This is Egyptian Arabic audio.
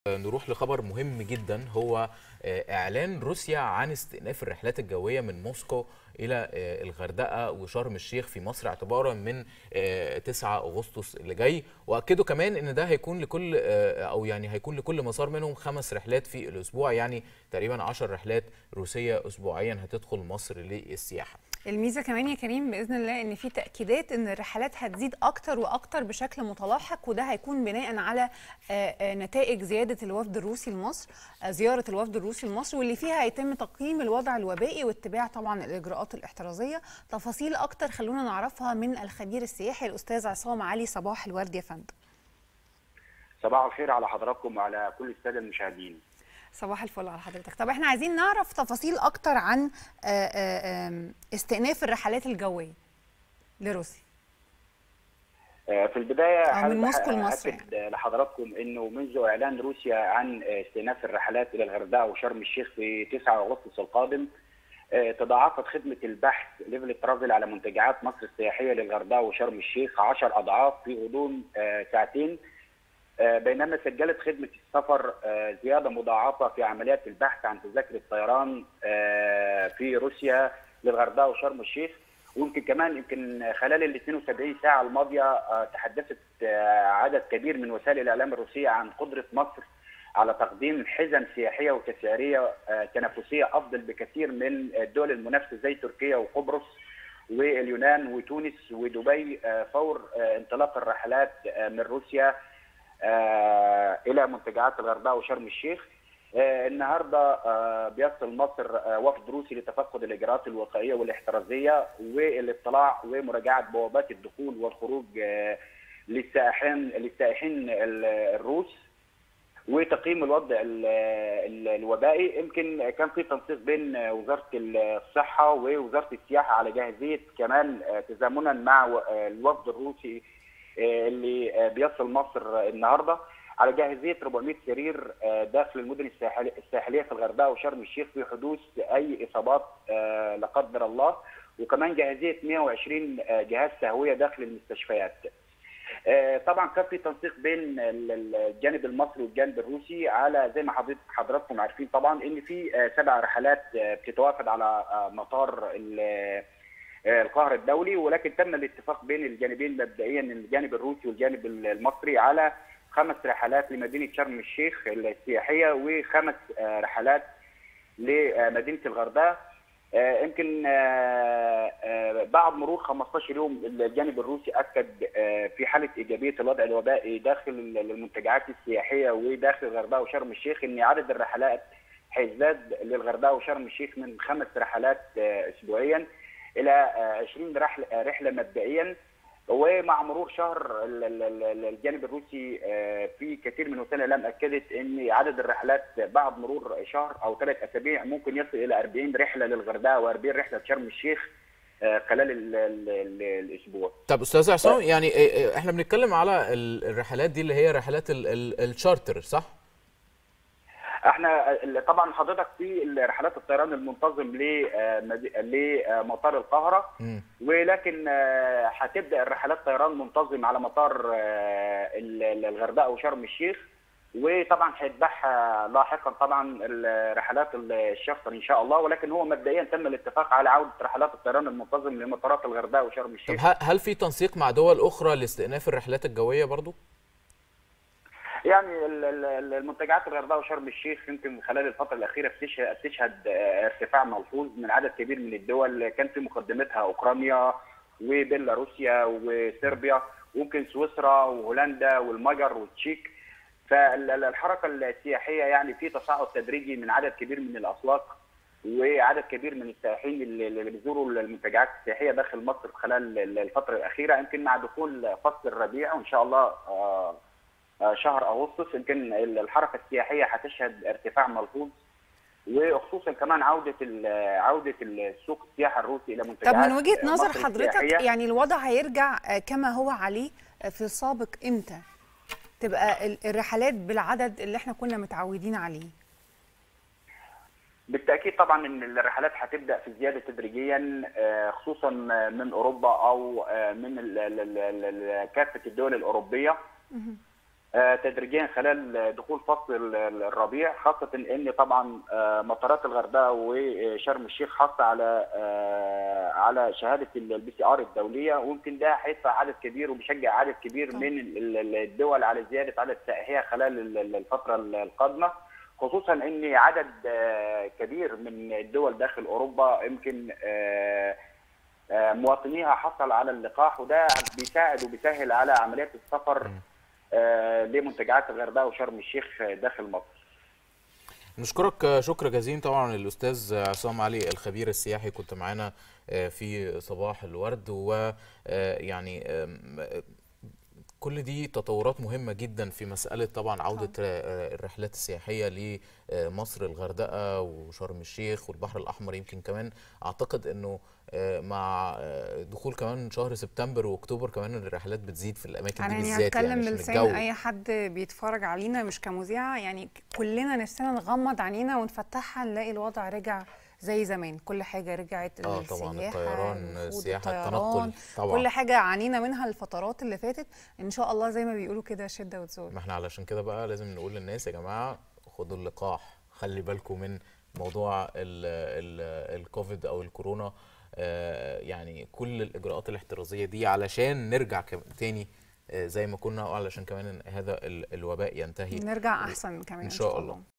نروح لخبر مهم جدا هو اعلان روسيا عن استئناف الرحلات الجويه من موسكو الى الغردقه وشرم الشيخ في مصر اعتبارا من 9 اغسطس اللي جاي واكدوا كمان ان ده هيكون لكل او يعني هيكون لكل مسار منهم خمس رحلات في الاسبوع يعني تقريبا 10 رحلات روسيه اسبوعيا هتدخل مصر للسياحه الميزه كمان يا كريم باذن الله ان في تاكيدات ان الرحلات هتزيد اكتر واكتر بشكل متلاحق وده هيكون بناء على نتائج زياده الوفد الروسي لمصر زياره الوفد الروسي لمصر واللي فيها هيتم تقييم الوضع الوبائي واتباع طبعا الاجراءات الاحترازيه تفاصيل اكتر خلونا نعرفها من الخبير السياحي الاستاذ عصام علي صباح الورد يا فندم صباح الخير على حضراتكم وعلى كل الساده المشاهدين صباح الفل على حضرتك طب احنا عايزين نعرف تفاصيل اكتر عن استئناف الرحلات الجويه لروسيا في البدايه من موسكو لمصر يعني. لحضراتكم انه منذ اعلان روسيا عن استئناف الرحلات الى الغردقه وشرم الشيخ في 9 اغسطس القادم تضاعفت خدمه البحث ليفل ترافل على منتجعات مصر السياحيه للغردقه وشرم الشيخ 10 اضعاف في غضون ساعتين بينما سجلت خدمة السفر زيادة مضاعفة في عمليات البحث عن تذاكر الطيران في روسيا للغردقة وشرم الشيخ ويمكن كمان يمكن خلال ال 72 ساعة الماضية تحدثت عدد كبير من وسائل الإعلام الروسية عن قدرة مصر على تقديم حزم سياحية وتسعيرية تنافسية أفضل بكثير من الدول المنافسة زي تركيا وقبرص واليونان وتونس ودبي فور انطلاق الرحلات من روسيا آه الى منتجعات الغردقه وشرم الشيخ آه النهارده آه بيصل مصر وفد روسي لتفقد الاجراءات الوقائيه والاحترازيه والاطلاع ومراجعه بوابات الدخول والخروج للسائحين للسائحين الروس وتقييم الوضع الوبائي يمكن كان في تنسيق بين وزاره الصحه ووزاره السياحه على جاهزيه كمان تزامنا مع الوفد الروسي اللي بيصل مصر النهارده على جاهزيه 400 سرير داخل المدن الساحليه في الغردقه وشرم الشيخ في حدوث اي اصابات لا قدر الله وكمان جاهزيه 120 جهاز تهويه داخل المستشفيات. طبعا كان في تنسيق بين الجانب المصري والجانب الروسي على زي ما حضراتكم عارفين طبعا ان في سبع رحلات بتتوافد على مطار القاهره الدولي ولكن تم الاتفاق بين الجانبين مبدئيا الجانب الروسي والجانب المصري على خمس رحلات لمدينه شرم الشيخ السياحيه وخمس رحلات لمدينه الغردقه يمكن بعد مرور 15 يوم الجانب الروسي اكد في حاله ايجابيه الوضع الوبائي داخل المنتجعات السياحيه وداخل الغردقه وشرم الشيخ ان عدد الرحلات هيزداد للغردقه وشرم الشيخ من خمس رحلات اسبوعيا الى 20 رحله رحله مبدئيا ومع مرور شهر الجانب الروسي في كثير من وسائل الاعلام اكدت ان عدد الرحلات بعد مرور شهر او ثلاث اسابيع ممكن يصل الى 40 رحله للغردقه و40 رحله لشرم الشيخ خلال ال ال ال الاسبوع. طب استاذ عصام يعني احنا بنتكلم على الرحلات دي اللي هي رحلات الشارتر صح؟ احنا طبعا حضرتك في رحلات الطيران المنتظم لمطار القاهره ولكن هتبدا الرحلات طيران منتظم على مطار الغردقه وشرم الشيخ وطبعا هيتبعها لاحقا طبعا رحلات الشفر ان شاء الله ولكن هو مبدئيا تم الاتفاق على عوده رحلات الطيران المنتظم لمطارات الغردقه وشرم الشيخ طب هل في تنسيق مع دول اخرى لاستئناف الرحلات الجويه برضو؟ يعني المنتجعات الغردقه وشرم الشيخ يمكن خلال الفتره الاخيره بتشهد ارتفاع ملحوظ من عدد كبير من الدول كان في مقدمتها اوكرانيا وبيلاروسيا وصربيا وممكن سويسرا وهولندا والمجر والتشيك فالحركه السياحيه يعني في تصاعد تدريجي من عدد كبير من الاسواق وعدد كبير من السائحين اللي بيزوروا المنتجعات السياحيه داخل مصر خلال الفتره الاخيره يمكن مع دخول فصل الربيع وان شاء الله شهر اغسطس يمكن الحركه السياحيه هتشهد ارتفاع ملحوظ وخصوصا كمان عوده عوده السوق السياحه الروسي الى منتجعات طب من وجهه نظر حضرتك يعني الوضع هيرجع كما هو عليه في السابق امتى؟ تبقى الرحلات بالعدد اللي احنا كنا متعودين عليه بالتاكيد طبعا ان الرحلات هتبدا في زياده تدريجيا خصوصا من اوروبا او من كافه الدول الاوروبيه آه، تدريجيا خلال دخول فصل ال- ال- الربيع خاصة ان طبعا آه، مطارات الغردقة وشرم الشيخ حاصة على آه، على شهادة البي سي ار الدولية ويمكن ده هيدفع عدد كبير وبيشجع عدد كبير طبعا. من ال- ال- الدول على زيادة عدد السائحية خلال ال- ال- الفترة ال- القادمة خصوصا ان عدد آه، كبير من الدول داخل اوروبا يمكن آه، آه، مواطنيها حصل على اللقاح وده بيساعد وبيسهل على عمليات السفر م. آه، لمنتجعات الغردقه وشرم الشيخ داخل مصر. نشكرك شكر جزيل طبعا الاستاذ عصام علي الخبير السياحي كنت معانا في صباح الورد ويعني كل دي تطورات مهمة جدا في مسألة طبعا عودة الرحلات السياحية لمصر الغردقة وشرم الشيخ والبحر الأحمر يمكن كمان أعتقد أنه مع دخول كمان شهر سبتمبر واكتوبر كمان الرحلات بتزيد في الاماكن دي يعني بالذات هتكلم يعني عشان بلسان الجو اي حد بيتفرج علينا مش كمذيعه يعني كلنا نفسنا نغمض عينينا ونفتحها نلاقي الوضع رجع زي زمان كل حاجه رجعت اه طبعا السياحة، الطيران الوفود، السياحه الطيران، التنقل طبعا كل حاجه عانينا منها الفترات اللي فاتت ان شاء الله زي ما بيقولوا كده شده وتزول ما احنا علشان كده بقى لازم نقول للناس يا جماعه خدوا اللقاح خلي بالكم من موضوع ال ال الكوفيد او الكورونا آه يعني كل الاجراءات الاحترازيه دي علشان نرجع كم- تاني آه زي ما كنا وعلشان كمان هذا ال- الوباء ينتهي نرجع احسن كمان ان شاء الله